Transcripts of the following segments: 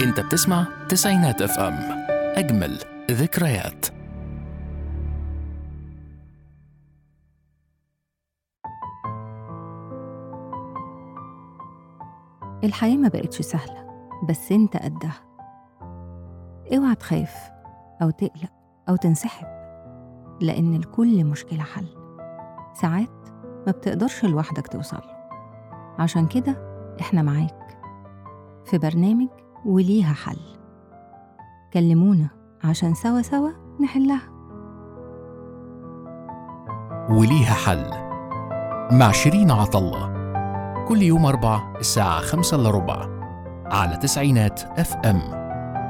انت بتسمع تسعينات اف ام اجمل ذكريات الحياة ما بقتش سهلة بس انت قدها اوعى تخاف أو تقلق أو تنسحب لأن لكل مشكلة حل ساعات ما بتقدرش لوحدك توصل عشان كده احنا معاك في برنامج وليها حل كلمونا عشان سوا سوا نحلها وليها حل مع شيرين عطلة كل يوم أربع الساعة خمسة إلا ربع على تسعينات اف ام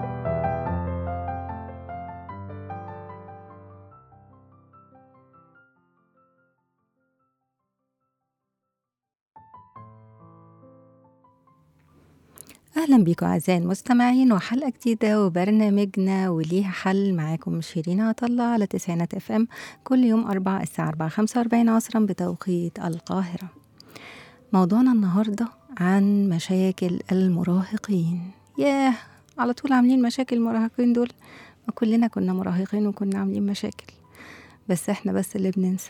أهلا بيكم أعزائي المستمعين وحلقة جديدة وبرنامجنا وليها حل معاكم شيرين عطلة على تسعينات اف ام كل يوم أربعة الساعة أربعة خمسة وأربعين عصرا بتوقيت القاهرة موضوعنا النهاردة عن مشاكل المراهقين ياه على طول عاملين مشاكل المراهقين دول ما كلنا كنا مراهقين وكنا عاملين مشاكل بس احنا بس اللي بننسى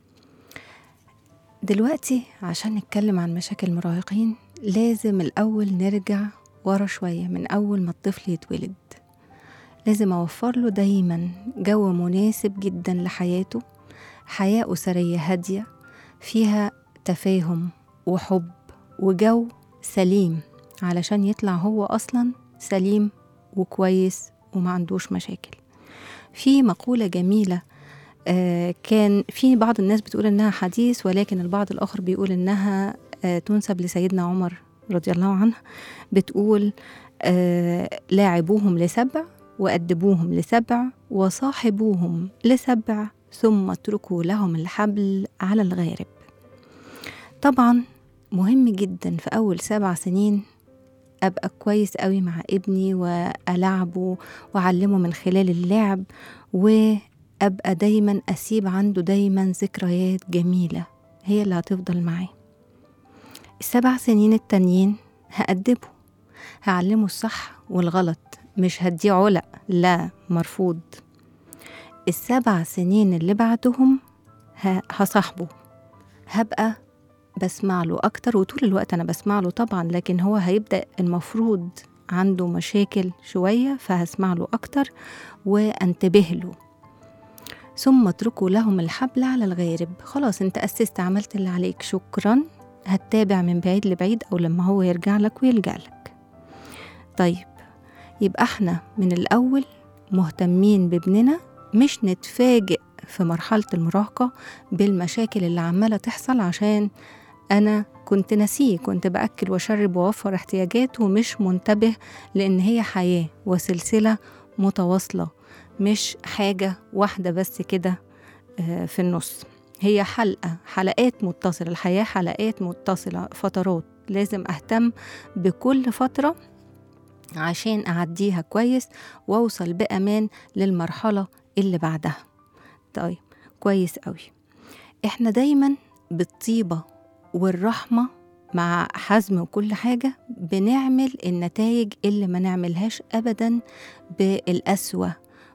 دلوقتي عشان نتكلم عن مشاكل المراهقين لازم الأول نرجع ورا شوية من أول ما الطفل يتولد لازم أوفر له دايما جو مناسب جدا لحياته حياة أسرية هادية فيها تفاهم وحب وجو سليم علشان يطلع هو أصلا سليم وكويس وما عندوش مشاكل في مقولة جميلة آه، كان في بعض الناس بتقول إنها حديث ولكن البعض الآخر بيقول إنها آه، تنسب لسيدنا عمر رضي الله عنه بتقول آه، لاعبوهم لسبع وأدبوهم لسبع وصاحبوهم لسبع ثم اتركوا لهم الحبل على الغارب طبعا مهم جدا في أول سبع سنين أبقى كويس قوي مع ابني وألعبه وأعلمه من خلال اللعب وأبقى دايما أسيب عنده دايما ذكريات جميلة هي اللي هتفضل معاه السبع سنين التانيين هأدبه هعلمه الصح والغلط مش هديه علق لا مرفوض السبع سنين اللي بعدهم ه- هصاحبه هبقى بسمع له أكتر وطول الوقت أنا بسمع له طبعا لكن هو هيبدأ المفروض عنده مشاكل شوية فهسمع له أكتر وأنتبه له ثم اتركوا لهم الحبل على الغارب خلاص انت أسست عملت اللي عليك شكرا هتتابع من بعيد لبعيد أو لما هو يرجع لك ويلجأ لك طيب يبقى احنا من الأول مهتمين بابننا مش نتفاجئ في مرحلة المراهقة بالمشاكل اللي عمالة تحصل عشان أنا كنت نسيه كنت بأكل وأشرب وأوفر احتياجاته ومش منتبه لأن هي حياة وسلسلة متواصلة مش حاجة واحدة بس كده آه، في النص هي حلقة حلقات متصلة الحياة حلقات متصلة فترات لازم أهتم بكل فترة عشان أعديها كويس وأوصل بأمان للمرحلة اللي بعدها طيب كويس قوي احنا دايما بالطيبة والرحمة مع حزم وكل حاجة بنعمل النتائج اللي ما نعملهاش أبدا بالقسوة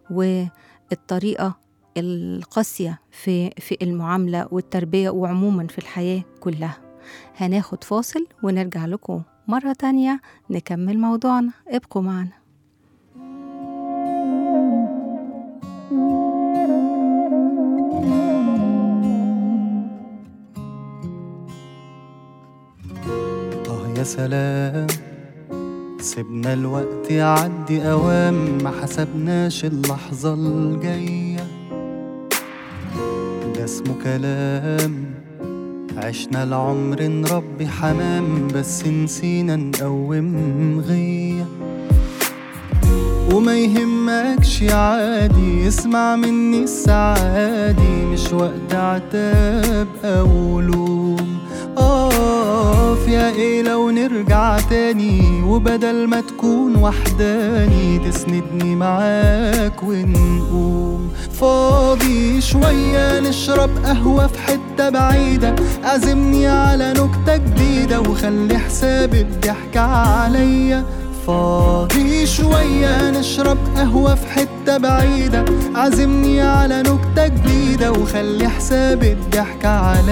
والطريقة القاسية في في المعاملة والتربية وعموما في الحياة كلها هناخد فاصل ونرجع لكم مرة تانية نكمل موضوعنا ابقوا معنا آه يا سلام سيبنا الوقت يعدي أوام ما حسبناش اللحظة الجاية ده اسمه كلام عشنا العمر نربي حمام بس نسينا نقوم غية وما يهمكش عادي اسمع مني السعادي مش وقت عتاب أو لوم اقف يا ايه لو نرجع تاني وبدل ما تكون وحداني تسندني معاك ونقوم فاضي شوية نشرب قهوة في حتة بعيدة عزمني على نكتة جديدة وخلي حساب الضحك عليا فاضي شوية نشرب قهوة في حتة بعيدة عزمني على نكتة جديدة وخلي حساب الضحك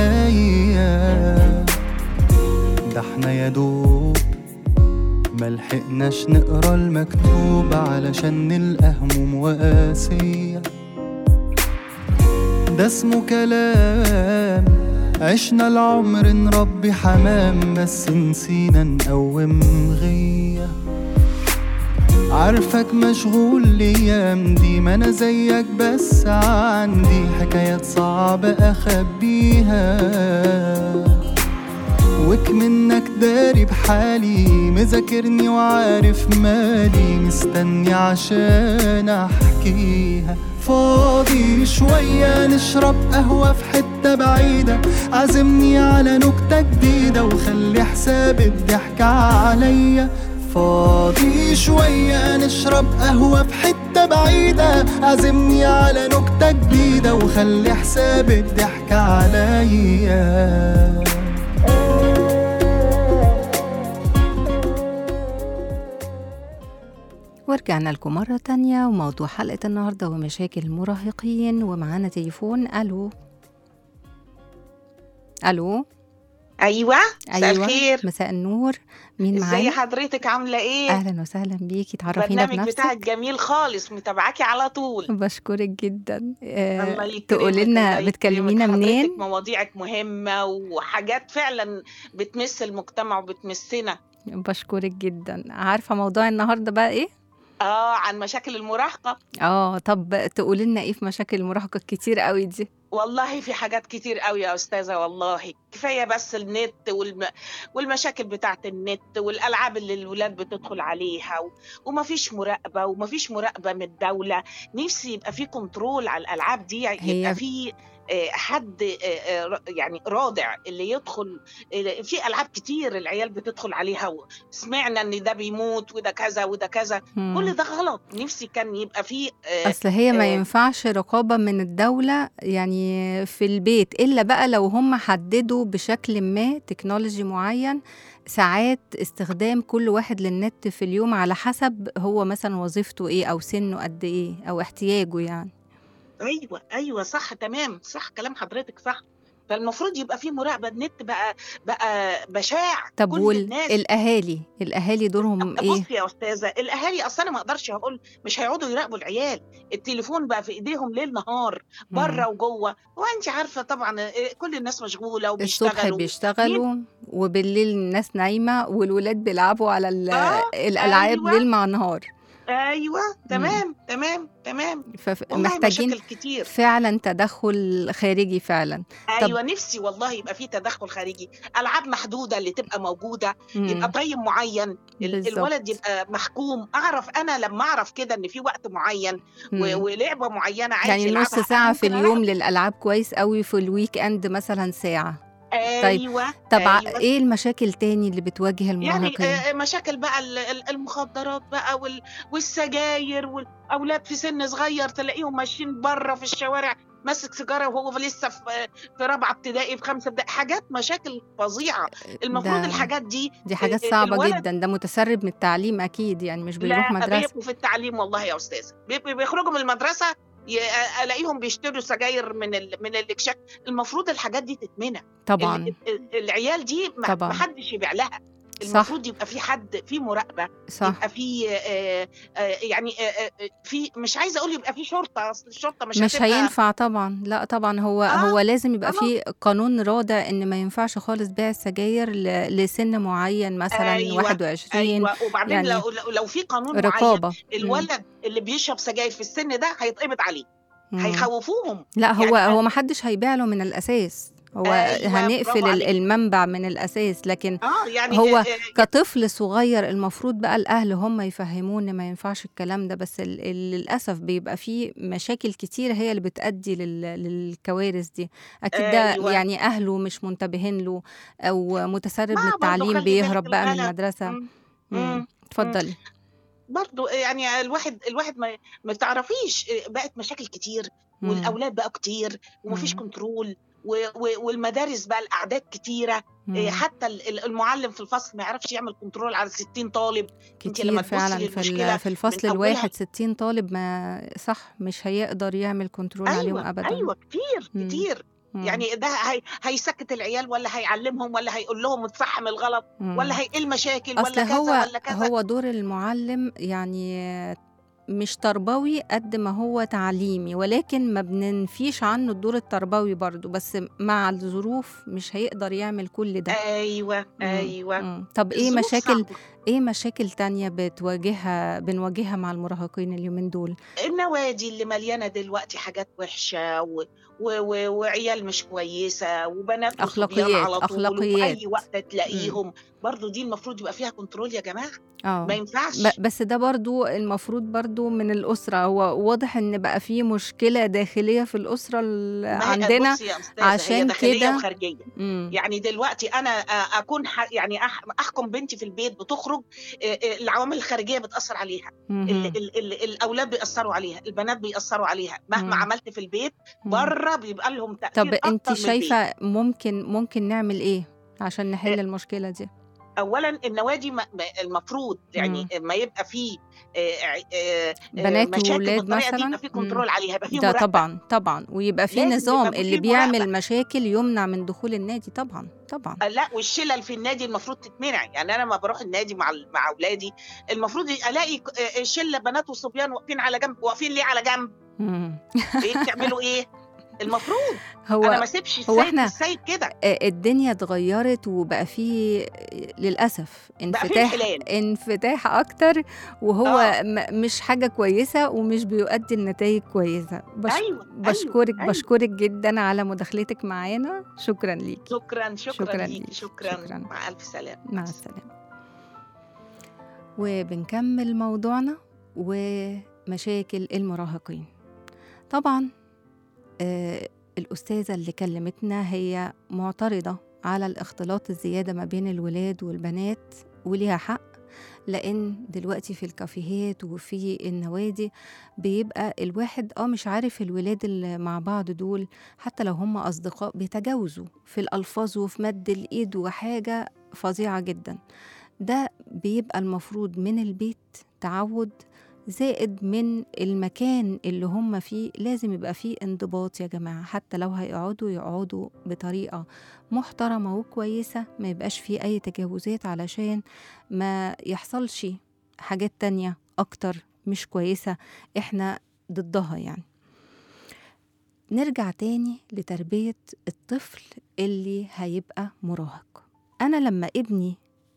عليا ده احنا يا دوب ملحقناش نقرا المكتوب علشان نلقى هموم وقاسية ده اسمه كلام عشنا العمر نربي حمام بس نسينا نقوم غيه عارفك مشغول الايام دي ما انا زيك بس عندي حكايات صعبة اخبيها وك منك داري بحالي مذاكرني وعارف مالي مستني عشان احكيها فاضي شوية نشرب قهوة في حتة بعيدة عزمني على نكتة جديدة وخلي حساب الضحك عليا فاضي شوية نشرب قهوة في حتة بعيدة عزمني على نكتة جديدة وخلي حساب الضحك عليا ورجعنا لكم مرة تانية وموضوع حلقة النهاردة ومشاكل المراهقين ومعانا تليفون ألو ألو ايوه مساء أيوة الخير مساء النور مين ازاي معايا؟ حضرتك عامله ايه أهلا وسهلا بيكي تعرفينا البرنامج بتاعك بنفسك جميل خالص متابعاكي على طول بشكرك جدا الله آه، يكرمك تقولي لنا الله يكرمك. بتكلمينا حضرتك منين؟ مواضيعك مهمه وحاجات فعلا بتمس المجتمع وبتمسنا بشكرك جدا عارفة موضوع النهاردة بقى إيه؟ اه عن مشاكل المراهقه اه طب تقولي لنا ايه في مشاكل المراهقة الكتير قوي دي والله في حاجات كتير قوي يا استاذه والله كفايه بس النت والم... والمشاكل بتاعت النت والالعاب اللي الولاد بتدخل عليها و... ومفيش مراقبه ومفيش مراقبه من الدوله نفسي يبقى في كنترول على الالعاب دي هي- يبقى في آه، حد آه، آه، يعني رادع اللي يدخل آه، في العاب كتير العيال بتدخل عليها سمعنا ان ده بيموت وده كذا وده كذا مم. كل ده غلط نفسي كان يبقى في آه، اصل هي ما آه. ينفعش رقابة من الدولة يعني في البيت الا بقى لو هم حددوا بشكل ما تكنولوجي معين ساعات استخدام كل واحد للنت في اليوم على حسب هو مثلا وظيفته ايه او سنه قد ايه او احتياجه يعني ايوه ايوه صح تمام صح كلام حضرتك صح فالمفروض يبقى في مراقبه النت بقى بقى بشاع طب كل الناس والاهالي الاهالي دورهم ايه بصي يا استاذه الاهالي اصلا أنا ما اقدرش اقول مش هيقعدوا يراقبوا العيال التليفون بقى في ايديهم ليل نهار بره وجوه وانت عارفه طبعا إيه، كل الناس مشغوله الصبح وبيشتغلوا بيشتغلوا وبالليل الناس نايمة والولاد بيلعبوا على ال- آه، الألعاب أيوة. ليل مع نهار ايوه تمام تمام تمام والله فمحتاجين مشاكل كتير فعلا تدخل خارجي فعلا ايوه نفسي والله يبقى في تدخل خارجي العاب محدوده اللي تبقى موجوده مم. يبقى تايم معين ال- بالظبط. الولد يبقى محكوم اعرف انا لما اعرف كده ان في وقت معين مم. و- ولعبه معينه عايز يعني يلعبها نص أنا ساعة في ممكن اليوم للألعاب كويس قوي في الويك اند مثلا ساعة ألعب. طيب، ايوه طب ع- أيوة. ايه المشاكل تاني اللي بتواجه يعني المراهقين؟ آه، مشاكل بقى ال- ال- المخدرات بقى وال- والسجاير والاولاد في سن صغير تلاقيهم ماشيين بره في الشوارع ماسك سيجاره وهو لسه في في رابعه ابتدائي في خمسه ابتدائي حاجات مشاكل فظيعه المفروض ده- الحاجات دي دي حاجات ال- صعبة الولد- جدا ده متسرب من التعليم أكيد يعني مش بيروح لا مدرسة بيبقوا في التعليم والله يا استاذ بيبقوا بيخرجوا من المدرسه ي- الاقيهم بيشتروا سجاير من ال... من الاكشاك المفروض الحاجات دي تتمنع طبعا ال... ال- العيال دي ما طبعاً. ما حدش يبيع لها صح. المفروض يبقى في حد في مراقبه صح يبقى في آه، آه، يعني آه، آه، في مش عايزه اقول يبقى في شرطه اصل الشرطه مش مش هتبقى- هينفع طبعا لا طبعا هو آه، هو لازم يبقى خلاص. في قانون رادع ان ما ينفعش خالص بيع السجاير ل- لسن معين مثلا أيوة، 21 ايوه وبعدين يعني لو لو- لو في قانون معين رقابة مم. الولد اللي بيشرب سجاير في السن ده هيتقبض عليه مم. هيخوفوهم لا هو يعني هو ما حدش هيبيع له من الاساس هو أيوة، هنقفل برافو ال- عليك. المنبع من الاساس لكن اه يعني هو آه، آه، كطفل صغير المفروض بقى الاهل هم يفهموه ان ما ينفعش الكلام ده بس ال- ال- للاسف بيبقى فيه مشاكل كتير هي اللي بتؤدي لل- للكوارث دي اكيد ده أيوة. يعني اهله مش منتبهين له او متسرب ما من برضه التعليم خلي بيهرب بالك بقى من الغلط. المدرسه مم. مم. مم. اتفضلي برضو يعني الواحد الواحد ما ما تعرفيش بقت مشاكل كتير مم. والاولاد بقى كتير ومفيش مم. كنترول و- و- والمدارس بقى الاعداد كتيره إيه، مم. حتى ال- ال- المعلم في الفصل ما يعرفش يعمل كنترول على 60 طالب أنت كتير لما تبصي فعلا في للمشكلة ال- في الفصل من أولها الواحد 60 طالب ما صح مش هيقدر يعمل كنترول عليهم ايوه ابدا ايوه كتير مم. كتير مم. يعني ده هي هيسكت العيال ولا هيعلمهم ولا هيقول لهم تصحم الغلط مم. ولا هي ايه المشاكل اصل ولا كذا هو ولا كذا هو دور المعلم يعني مش تربوي قد ما هو تعليمي ولكن ما بننفيش عنه الدور التربوي برضو بس مع الظروف مش هيقدر يعمل كل ده ايوه مم. ايوه مم. طب ايه الظروف مشاكل صعبة. ايه مشاكل تانية بتواجهها بنواجهها مع المراهقين اليومين دول النوادي اللي مليانه دلوقتي حاجات وحشه و... و... و... وعيال مش كويسه وبنات وصبيان أخلاقيات- على طول أخلاقيات. وفي اي وقت تلاقيهم برضو دي المفروض يبقى فيها كنترول يا جماعه اه ما ينفعش ب- بس ده برضو المفروض برضو من الأسرة هو واضح إن بقى في مشكلة داخلية في الأسرة ال- ما هي- عندنا بصي يا أستاذة، هي عشان داخلية كده- وخارجيه مم. يعني دلوقتي انا آه، اكون ح... يعني أح... احكم بنتي في البيت بتخرج آه، آه، العوامل الخارجيه بتاثر عليها ال... مهم. ال... ال... الاولاد بيأثروا عليها البنات بيأثروا عليها مهما مم. عملت في البيت مم. بره بيبقى لهم تأثير طب أكتر انت من البيت. شايفة ممكن ممكن نعمل ايه عشان نحل آه، المشكلة دي اولا النوادي ما- ما- المفروض يعني ما يبقى فيه آه، آه، آه، بنات مشاكل وولاد بالطريقه دي مثلا يبقى فيه مم. كنترول عليها يبقى فيه ده مراقبه طبعا طبعا ويبقى في لازم نظام يبقى اللي في بيعمل مراقبة. مشاكل يمنع من دخول النادي طبعا طبعا آه، لا والشلل في النادي المفروض تتمنع يعني انا لما بروح النادي مع ال- مع اولادي المفروض الاقي ك- آه، شله بنات وصبيان واقفين على جنب واقفين ليه على جنب مم. ايه بتعملوا ايه المفروض هو انا ما اسيبش هو السيد إحنا- السيد كده آه، الدنيا اتغيرت وبقى في للأسف بقى في انفتاح انحلال انفتاح أكتر وهو آه. م- مش حاجة كويسة ومش بيؤدي لنتائج كويسة بش... ايوه بشكرك أيوة. بشكرك جدا على مداخلتك معانا شكرا ليكي شكرا شكرا, شكراً شكرا ليك. ليك شكرا, شكراً. مع الف سلامه مع السلامة وبنكمل موضوعنا ومشاكل المراهقين طبعا آه الأستاذة اللي كلمتنا هي معترضة على الاختلاط الزيادة ما بين الولاد والبنات وليها حق لأن دلوقتي في الكافيهات وفي النوادي بيبقى الواحد اه مش عارف الولاد اللي مع بعض دول حتى لو هم أصدقاء بيتجاوزوا في الألفاظ وفي مد الإيد وحاجة فظيعة جدا ده بيبقى المفروض من البيت تعود زائد من المكان اللي هم فيه لازم يبقى فيه انضباط يا جماعة حتى لو هيقعدوا يقعدوا بطريقة محترمة وكويسة ما يبقاش فيه أي تجاوزات علشان ما يحصلش حاجات تانية أكتر مش كويسة إحنا ضدها يعني نرجع تاني لتربية الطفل اللي هيبقى مراهق أنا لما ابني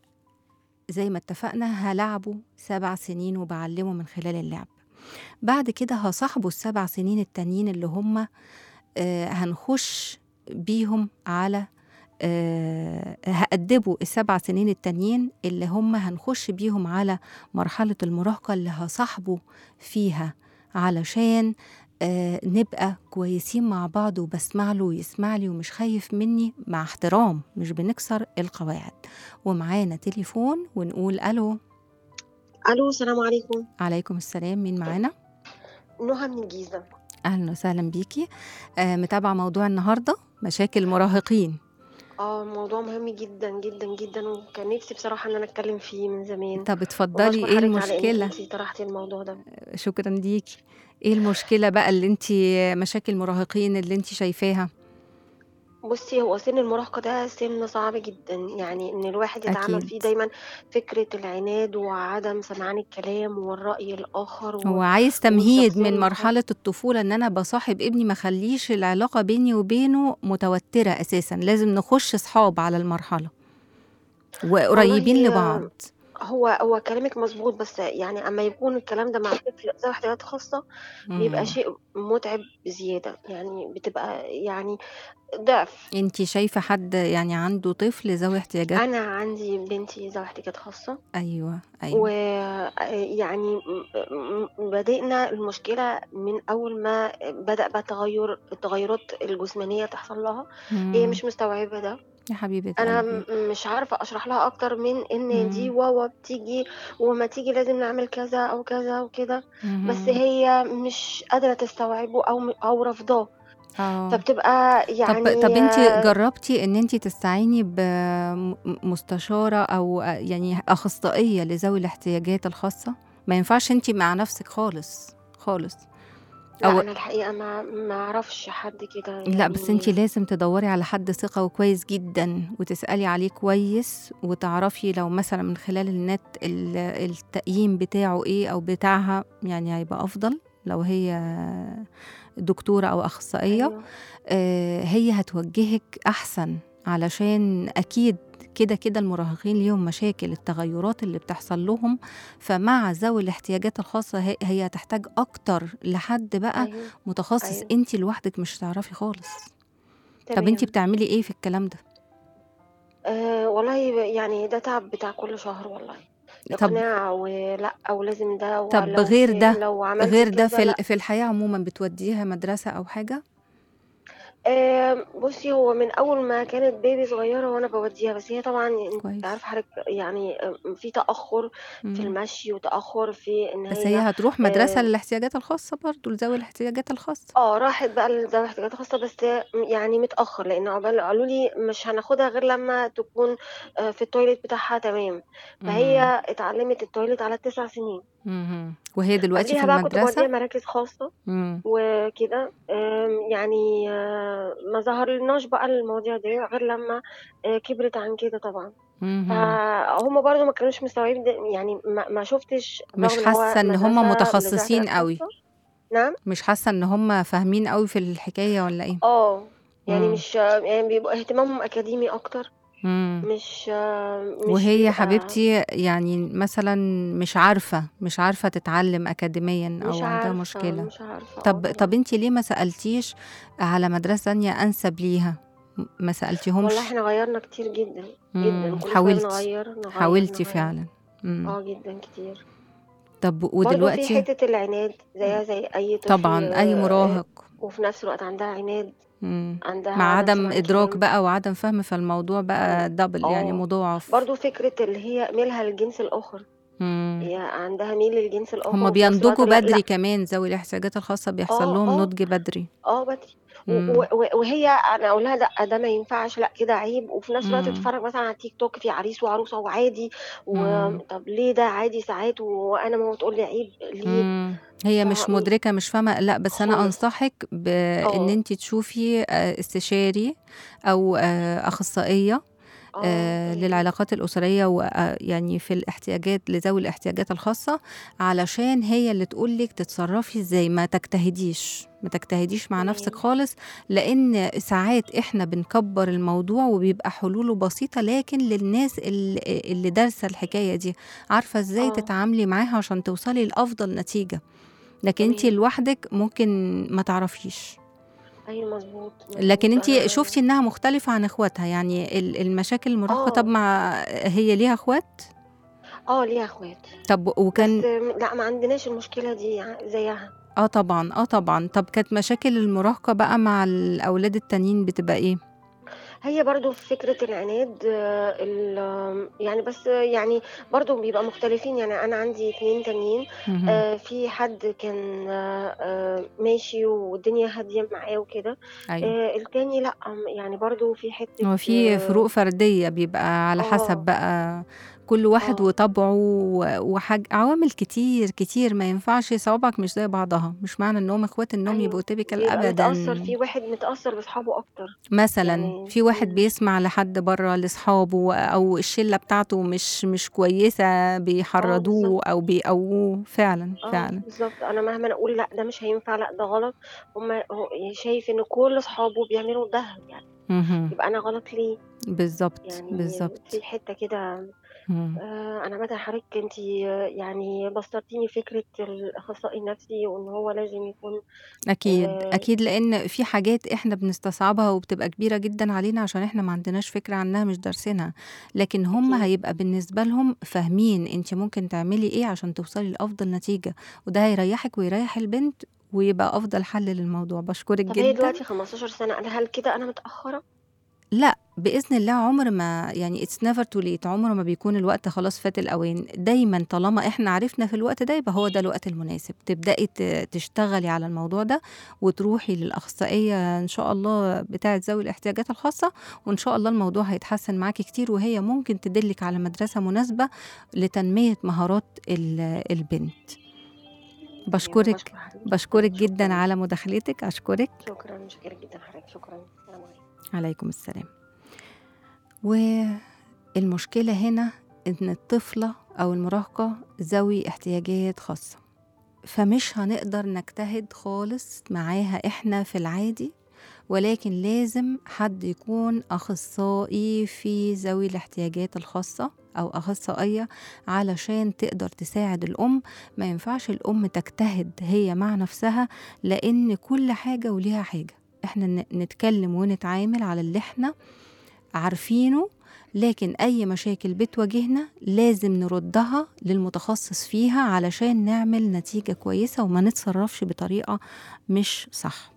زي ما اتفقنا هلعبه سبع سنين وبعلمه من خلال اللعب بعد كده هصاحبه السبع سنين التانيين اللي هم آه هنخش بيهم على آه هأدبه السبع سنين التانيين اللي هم هنخش بيهم على مرحلة المراهقة اللي هصاحبه فيها علشان آه نبقى كويسين مع بعض وبسمع له ويسمع لي ومش خايف مني مع احترام مش بنكسر القواعد ومعانا تليفون ونقول الو الو السلام عليكم عليكم السلام مين معانا نهى من الجيزه اهلا وسهلا بيكي آه متابعه موضوع النهارده مشاكل المراهقين اه موضوع مهم جدا جدا جدا وكان نفسي بصراحه ان انا اتكلم فيه من زمان طب اتفضلي وبشكر ايه حضرتك على المشكله انك انت طرحتي الموضوع ده شكرا ليكي ايه المشكله بقى اللي انت مشاكل المراهقين اللي انت شايفاها بصي هو سن المراهقه ده سن صعب جدا يعني ان الواحد يتعامل أكيد. فيه دايما فكره العناد وعدم سمعان الكلام والراي الاخر و... هو عايز تمهيد والشخصية من المختلفة. مرحله الطفوله ان انا بصاحب ابني ما خليش العلاقه بيني وبينه متوتره اساسا لازم نخش صحاب على المرحله وقريبين والله لبعض هو هو كلامك مظبوط بس يعني اما يكون الكلام ده مع طفل ذوي احتياجات خاصه مم. بيبقى شيء متعب بزياده يعني بتبقى يعني ضعف انت شايفه حد يعني عنده طفل ذوي احتياجات انا عندي بنتي ذوي احتياجات خاصه ايوه ايوه ويعني بدأنا المشكلة من أول ما بدأ بقى تغير التغيرات الجسمانية تحصل لها هي مم. مش مستوعبة ده يا حبيبه أنا قلبي م- مش عارفة أشرح لها أكتر من إن دي مم. واوا بتيجي وما تيجي لازم نعمل كذا أو كذا وكده بس مهم. هي مش قادرة تستوعبه أو أو رافضاه اه فبتبقى يعني طب طب انت آه، جربتي ان انت تستعيني بمستشاره او يعني اخصائيه لذوي الاحتياجات الخاصه ما ينفعش انت مع نفسك خالص خالص لا أو انا الحقيقه ما ما اعرفش حد كده لا بس انت يعني لازم تدوري على حد ثقة وكويس جدا وتسألي عليه كويس وتعرفي لو مثلا من خلال النت ال- التقييم بتاعه ايه او بتاعها يعني هيبقى افضل لو هي دكتورة او اخصائية ايوه آه، هي هتوجهك احسن علشان اكيد كده كده المراهقين ليهم مشاكل التغيرات اللي بتحصل لهم فمع ذوي الاحتياجات الخاصة هي- هي هتحتاج اكتر لحد بقى ايوه متخصص أيوة. انت لوحدك مش هتعرفي خالص طب تمام انت بتعملي ايه في الكلام ده أه والله يعني ده تعب بتاع كل شهر والله طب اقناع ولا ولازم ده طب ولو غير في ده لو عملت غير ده كذا في لا ال- في الحياة عموما بتوديها مدرسة او حاجة أه بصي هو من اول ما كانت بيبي صغيره وانا بوديها بس هي طبعا انت كويس عارفه حضرتك يعني آه، في تاخر في مم. المشي وتاخر في ان بس هي هي هتروح مدرسة اه للاحتياجات الخاصة برضو لذوي الاحتياجات الخاصة آه، راحت بقى لذوي احتياجات خاصه بس يعني متاخر لان عقبال قالوا لي مش هناخدها غير لما تكون آه، في التويليت بتاعها تمام مم. فهي اتعلمت التويليت على تسع سنين مم. وهي دلوقتي في قبليها بقى كنت بوديها المدرسة مراكز خاصة مم. وكده آم، يعني آه، ما ظهرلناش بقى المواضيع دي غير لما آه، كبرت عن كده طبعا مم. فهم برضو ما كانوش مستوعبين ده يعني ما, ما شفتش مش رغم ان هو حاسة ان هم مدرسة لذوي متخصصين احتياجات قوي خاصة نعم مش حاسة ان هم فاهمين قوي في الحكاية ولا ايه اه يعني مم. مش يعني بيبقى اهتمامهم اكاديمي اكتر مم. مش آه، مش وهي بيبقى حبيبتي يعني مثلا مش عارفة مش عارفة تتعلم أكاديميا مش أو عندها عارفة مشكلة مش عارفة اه طب طب طبعا انتي ليه ما سألتيش على مدرسة تانية أنسب ليها م- ما والله سألتيهمش احنا غيرنا كتير جدا جدا مم. كل شوية حاولتي بنغير نغير حاولتي نغير فعلا مم. اه جدا كتير طب برضه في ودلوقتي حتة العناد زيها زي أي طفل طبعا أي آه، آه، مراهق وفي نفس الوقت عندها عناد مم. عندها مع عدم عدم سمع إدراك كلام بقى وعدم فهم فالموضوع بقى دبل يعني اه مضاعف برضو فكرة اللي هي ميلها للجنس الآخر مم. هي عندها ميل للجنس الآخر هما وفي نفس الوقت بينضجوا لا بدري لا كمان ذوي الاحتياجات الخاصة بيحصل اه لهم اه نضج بدري اه بدري و- مم. و- و- وهي انا اقول لها لا ده ما ينفعش لا كده عيب وفي نفس الوقت مم. تتفرج مثلا على تيك توك في عريس وعروسه وعادي مم. وطب ليه ده عادي ساعات وانا ماما تقول لي عيب ليه مم. هي مش ف- مدركة مش فاهمة لا بس أنا خالص أنصحك بإن اه أنت تشوفي آه، استشاري أو آه، أخصائية اه آه، ايوه للعلاقات الأسرية ويعني في الاحتياجات لذوي الاحتياجات الخاصة علشان هي اللي تقولك تتصرفي ازاي ما تجتهديش ما تجتهديش مع نفسك تمام خالص لأن ساعات احنا بنكبر الموضوع وبيبقى حلوله بسيطة لكن للناس اللي, اللي دارسة الحكاية دي عارفة ازاي اه تتعاملي معاها عشان توصلي لأفضل نتيجة لكن انت تمام لوحدك ممكن ما تعرفيش ايوه مظبوط لكن مظبوط انت انا شفتي انها مختلفة عن اخواتها يعني ال- المشاكل المراهقة طب اه مع هي ليها اخوات اه ليها اخوات طب بس وكان لا ما عندناش المشكلة دي ع- زيها اه طبعا اه طبعا طب كانت مشاكل المراهقة بقى مع الاولاد التانيين بتبقى ايه هي برضو في فكرة العناد آه، ال- آم، يعني بس آه، يعني برضو بيبقى مختلفين يعني أنا عندي اتنين تانيين مهم. آه، في حد كان آه، آه، ماشي والدنيا هادية معاه وكده ايوه آه، التاني لأ آم، يعني برضو في حتة هو في اه فروق فردية بيبقى على حسب اه بقى كل واحد آه، وطبعه و- وحاج عوامل كتير كتير ما ينفعش صوابعك مش زي بعضها مش معنى انهم اخوات انهم يبقوا أيوه تيبيكال بيبقى ابدا متأثر في واحد متأثر بأصحابه أكتر مثلا يعني في واحد مم. بيسمع لحد بره لاصحابه او الشله بتاعته مش مش كويسه اه بالظبط بيحرضوه او بيقووه فعلا اه فعلا بالظبط انا مهما اقول لا ده مش هينفع لا ده غلط هما هو شايف ان كل اصحابه بيعملوا ده يعني مهم. يبقى انا غلط ليه بالظبط يعني بالظبط في حته كده مم. آه، انا مدى حضرتك انت يعني بسطتيني فكره الاخصائي النفسي وان هو لازم يكون اكيد آه، اكيد لان في حاجات احنا بنستصعبها وبتبقى كبيره جدا علينا عشان احنا ما عندناش فكره عنها مش دارسينها لكن هم اكيد هيبقى بالنسبه لهم فاهمين انت ممكن تعملي ايه عشان توصلي لافضل نتيجه وده هيريحك ويريح البنت ويبقى افضل حل للموضوع بشكرك طب هي جدا دلوقتي 15 سنه انا هل كده انا متاخره لا باذن الله عمر ما يعني اتس نيفر تو ليت عمر ما بيكون الوقت خلاص فات الاوان دايما طالما احنا عرفنا في الوقت ده يبقى هو ده الوقت المناسب تبداي ت- تشتغلي على الموضوع ده وتروحي للاخصائيه ان شاء الله بتاعه ذوي الاحتياجات الخاصه وان شاء الله الموضوع هيتحسن معاكي كتير وهي ممكن تدلك على مدرسه مناسبه لتنميه مهارات ال- البنت بشكرك بشكر حضرتك. بشكرك جدا شكراً. على مداخلتك اشكرك شكرا متشكرة جدا حضرتك شكرا السلام عليكم عليكم السلام والمشكلة هنا إن الطفلة أو المراهقة ذوي احتياجات خاصة فمش هنقدر نجتهد خالص معاها إحنا في العادي ولكن لازم حد يكون أخصائي في ذوي الاحتياجات الخاصة أو أخصائية علشان تقدر تساعد الأم ما ينفعش الأم تجتهد هي مع نفسها لأن كل حاجة وليها حاجة احنا ن- نتكلم ونتعامل على اللي احنا عارفينه لكن أي مشاكل بتواجهنا لازم نردها للمتخصص فيها علشان نعمل نتيجة كويسة وما نتصرفش بطريقة مش صح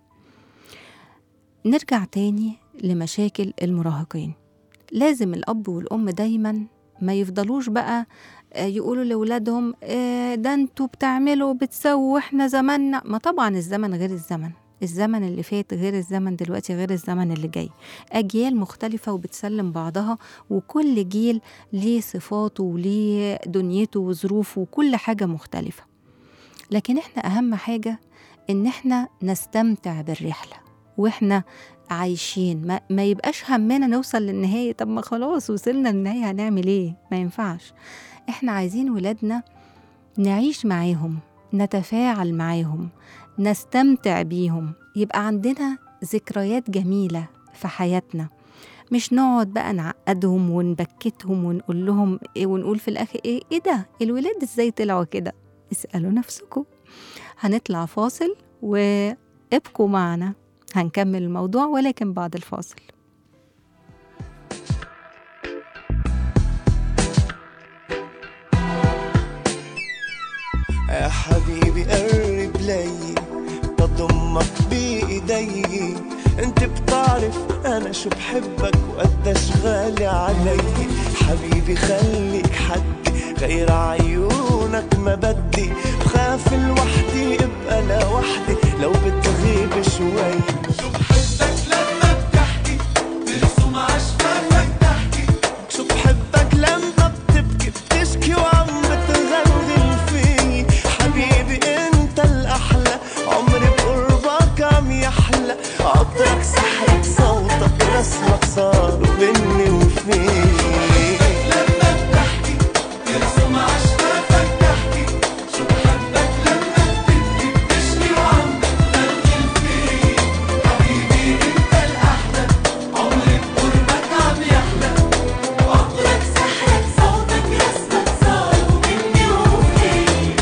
نرجع تاني لمشاكل المراهقين لازم الأب والأم دايما ما يفضلوش بقى آه، يقولوا لأولادهم آه، ده انتوا بتعملوا بتسووا واحنا زماننا ما طبعا الزمن غير الزمن الزمن اللي فات غير الزمن دلوقتي غير الزمن اللي جاي أجيال مختلفة وبتسلم بعضها وكل جيل ليه صفاته وليه دنيته وظروفه وكل حاجة مختلفة لكن احنا أهم حاجة إن احنا نستمتع بالرحلة واحنا عايشين ما, ما يبقاش همنا نوصل للنهاية طب ما خلاص وصلنا للنهاية هنعمل ايه ما ينفعش احنا عايزين ولادنا نعيش معاهم نتفاعل معاهم نستمتع بيهم يبقى عندنا ذكريات جميلة في حياتنا مش نقعد بقى نعقدهم ونبكتهم ونقول لهم إيه ونقول في الآخر إيه إيه ده الولاد إزاي طلعوا كده اسألوا نفسكم هنطلع فاصل وابقوا معنا هنكمل الموضوع ولكن بعد الفاصل يا حبيبي قرب لي بضمك بايدي انت بتعرف انا شو بحبك وقديش غالي علي حبيبي خليك حدي غير عيونك ما بدي بخاف لوحدي ابقى لوحدي لو بتغيب شوي شو بحبك لما بتحكي ترسم عشقك تحكي شو بحبك لما بتبكي بتشكي وعم بتغلغل فيي حبيبي انت الاحلى عمري بقربك عم يحلى عطرك سحرك صوتك رسمك صار مني وفيك لما بتحكي ترسم عشقك تحكي شو بحبك لما بتبكي بتشكي وعم بتغلغل فيي حبيبي انت الاحلى عمري بقربك عم يحلى عطرك سحرك صوتك رسمك صار مني وفيك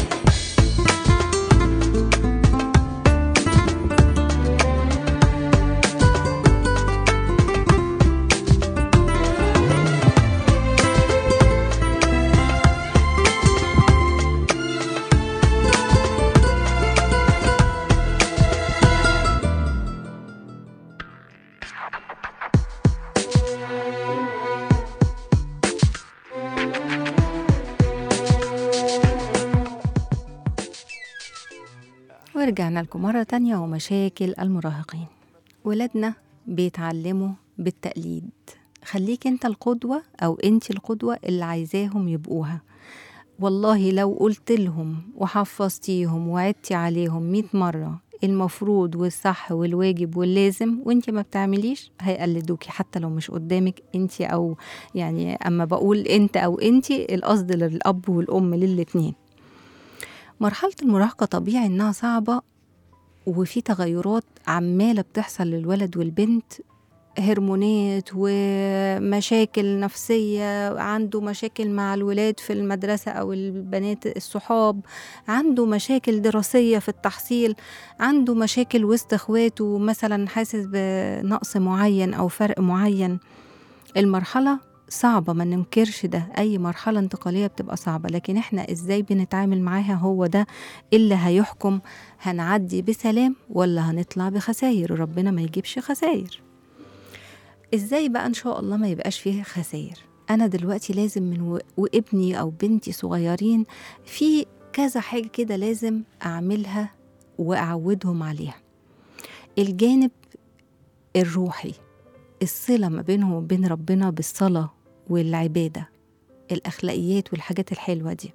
ورجعنا لكم مرة تانية ومشاكل المراهقين ولادنا بيتعلموا بالتقليد خليك انت القدوة او انت القدوة اللي عايزاهم يبقوها والله لو قلت لهم وحفظتيهم وعدتي عليهم مئة مرة المفروض والصح والواجب واللازم وانت ما بتعمليش هيقلدوكي حتى لو مش قدامك انت او يعني اما بقول انت او انت القصد للاب والام للاتنين مرحلة المراهقة طبيعي إنها صعبة وفي تغيرات عمالة بتحصل للولد والبنت هرمونات ومشاكل نفسية عنده مشاكل مع الولاد في المدرسة أو البنات الصحاب عنده مشاكل دراسية في التحصيل عنده مشاكل وسط إخواته مثلا حاسس بنقص معين أو فرق معين المرحلة صعبة ما ننكرش ده أي مرحلة انتقالية بتبقى صعبة لكن احنا ازاي بنتعامل معاها هو ده اللي هيحكم هنعدي بسلام ولا هنطلع بخساير ربنا ما يجيبش خساير ازاي بقى ان شاء الله ما يبقاش فيه خسائر انا دلوقتي لازم من و... وابني او بنتي صغيرين في كذا حاجه كده لازم اعملها واعودهم عليها الجانب الروحي الصله ما بينهم وبين ربنا بالصلاه والعباده الاخلاقيات والحاجات الحلوه دي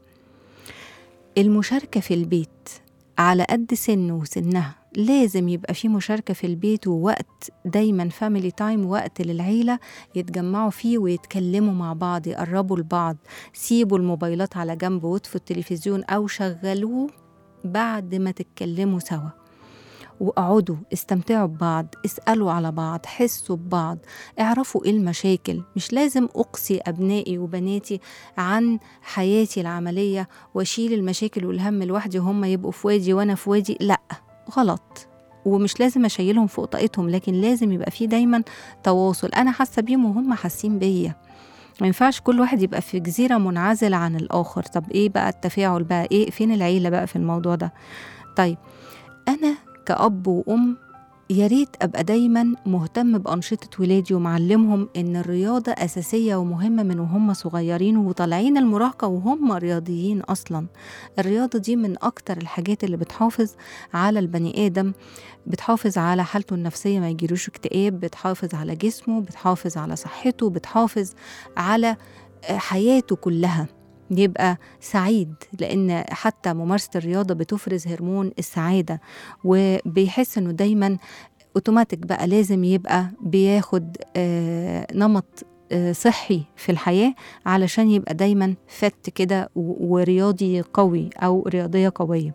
المشاركه في البيت على قد سنه وسنها لازم يبقى في مشاركة في البيت ووقت دايما فاميلي تايم وقت للعيلة يتجمعوا فيه ويتكلموا مع بعض يقربوا لبعض سيبوا الموبايلات على جنب واطفوا التلفزيون أو شغلوه بعد ما تتكلموا سوا واقعدوا استمتعوا ببعض اسألوا على بعض حسوا ببعض اعرفوا ايه المشاكل مش لازم أقصي أبنائي وبناتي عن حياتي العملية واشيل المشاكل والهم لوحدي وهم يبقوا في وادي وانا في وادي لا غلط ومش لازم اشيلهم فوق طاقتهم لكن لازم يبقى في دايما تواصل انا حاسه بيهم وهم حاسين بيا ما ينفعش كل واحد يبقى في جزيره منعزله عن الاخر طب ايه بقى التفاعل بقى ايه فين العيله بقى في الموضوع ده طيب انا كأب وأم يا ريت أبقى دايما مهتم بأنشطة ولادي ومعلمهم إن الرياضة أساسية ومهمة من وهم صغيرين وطالعين المراهقة وهم رياضيين أصلا الرياضة دي من أكتر الحاجات اللي بتحافظ على البني آدم بتحافظ على حالته النفسية ما يجيلوش اكتئاب بتحافظ على جسمه بتحافظ على صحته بتحافظ على حياته كلها يبقى سعيد لان حتى ممارسه الرياضه بتفرز هرمون السعاده وبيحس انه دايما اوتوماتيك بقى لازم يبقى بياخد آه نمط آه صحي في الحياه علشان يبقى دايما فت كده ورياضي قوي او رياضيه قويه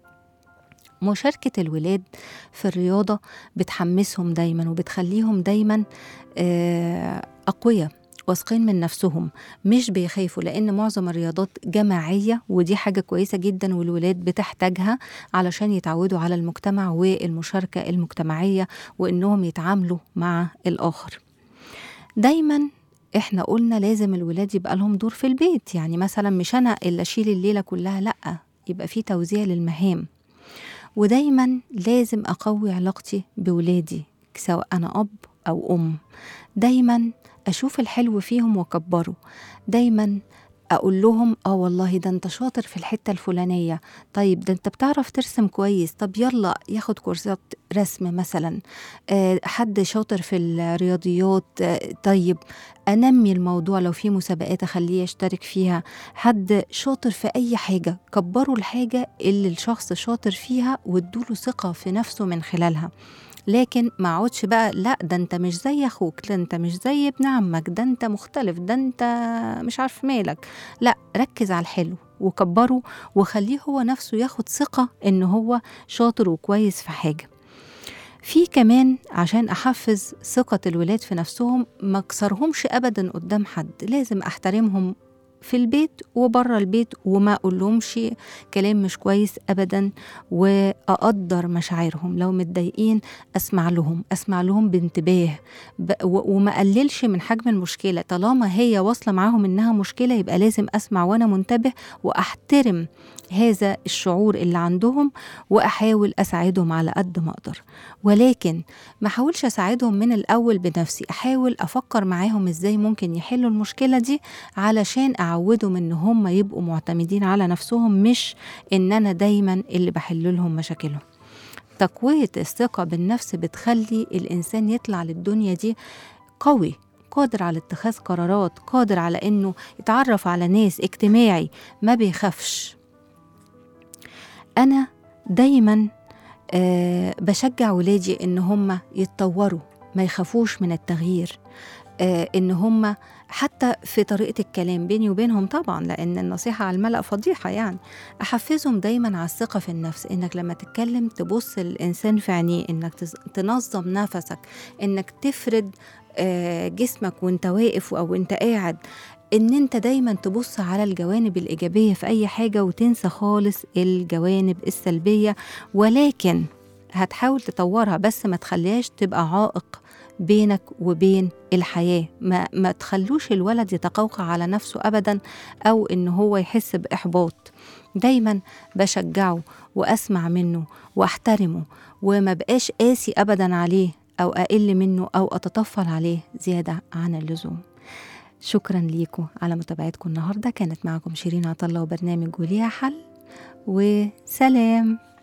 مشاركة الولاد في الرياضة بتحمسهم دايما وبتخليهم دايما آه أقوياء واثقين من نفسهم مش بيخافوا لان معظم الرياضات جماعيه ودي حاجه كويسه جدا والولاد بتحتاجها علشان يتعودوا على المجتمع والمشاركه المجتمعيه وانهم يتعاملوا مع الاخر دايما احنا قلنا لازم الولاد يبقى لهم دور في البيت يعني مثلا مش انا اللي اشيل الليله كلها لا يبقى في توزيع للمهام ودايما لازم اقوي علاقتي بولادي سواء انا اب او ام دايما اشوف الحلو فيهم واكبره دايما اقول لهم اه والله ده انت شاطر في الحته الفلانيه طيب ده انت بتعرف ترسم كويس طب يلا ياخد كورسات رسم مثلا آه حد شاطر في الرياضيات آه طيب انمي الموضوع لو في مسابقات اخليه يشترك فيها حد شاطر في اي حاجه كبروا الحاجه اللي الشخص شاطر فيها وادوله ثقه في نفسه من خلالها لكن ما اقعدش بقى لا ده انت مش زي اخوك ده انت مش زي ابن عمك ده انت مختلف ده انت مش عارف مالك لا ركز على الحلو وكبره وخليه هو نفسه ياخد ثقة ان هو شاطر وكويس في حاجة في كمان عشان احفز ثقة الولاد في نفسهم ما اكسرهمش ابدا قدام حد لازم احترمهم في البيت وبره البيت وما اقولهمش كلام مش كويس ابدا واقدر مشاعرهم لو متضايقين اسمع لهم اسمع لهم بانتباه وما اقللش من حجم المشكله طالما هي واصله معاهم انها مشكله يبقى لازم اسمع وانا منتبه واحترم هذا الشعور اللي عندهم واحاول اساعدهم على قد ما اقدر ولكن ما احاولش اساعدهم من الاول بنفسي احاول افكر معاهم ازاي ممكن يحلوا المشكله دي علشان اعودهم ان هم يبقوا معتمدين على نفسهم مش ان انا دايما اللي بحل لهم مشاكلهم تقويه الثقه بالنفس بتخلي الانسان يطلع للدنيا دي قوي قادر على اتخاذ قرارات قادر على انه يتعرف على ناس اجتماعي ما بيخافش انا دايما أه بشجع ولادي ان هم يتطوروا ما يخافوش من التغيير أه ان هم حتى في طريقة الكلام بيني وبينهم طبعا لأن النصيحة على الملأ فضيحة يعني أحفزهم دايما على الثقة في النفس إنك لما تتكلم تبص الإنسان في عينيه إنك تنظم نفسك إنك تفرد أه جسمك وانت واقف أو وانت قاعد ان انت دايما تبص على الجوانب الايجابيه في اي حاجه وتنسى خالص الجوانب السلبيه ولكن هتحاول تطورها بس ما تخليهاش تبقى عائق بينك وبين الحياه ما ما تخلوش الولد يتقوقع على نفسه ابدا او ان هو يحس باحباط دايما بشجعه واسمع منه واحترمه وما بقاش قاسي ابدا عليه أو أقل منه أو أتطفل عليه زيادة عن اللزوم شكرا ليكم على متابعتكم النهاردة كانت معكم شيرين عطلة وبرنامج وليها حل وسلام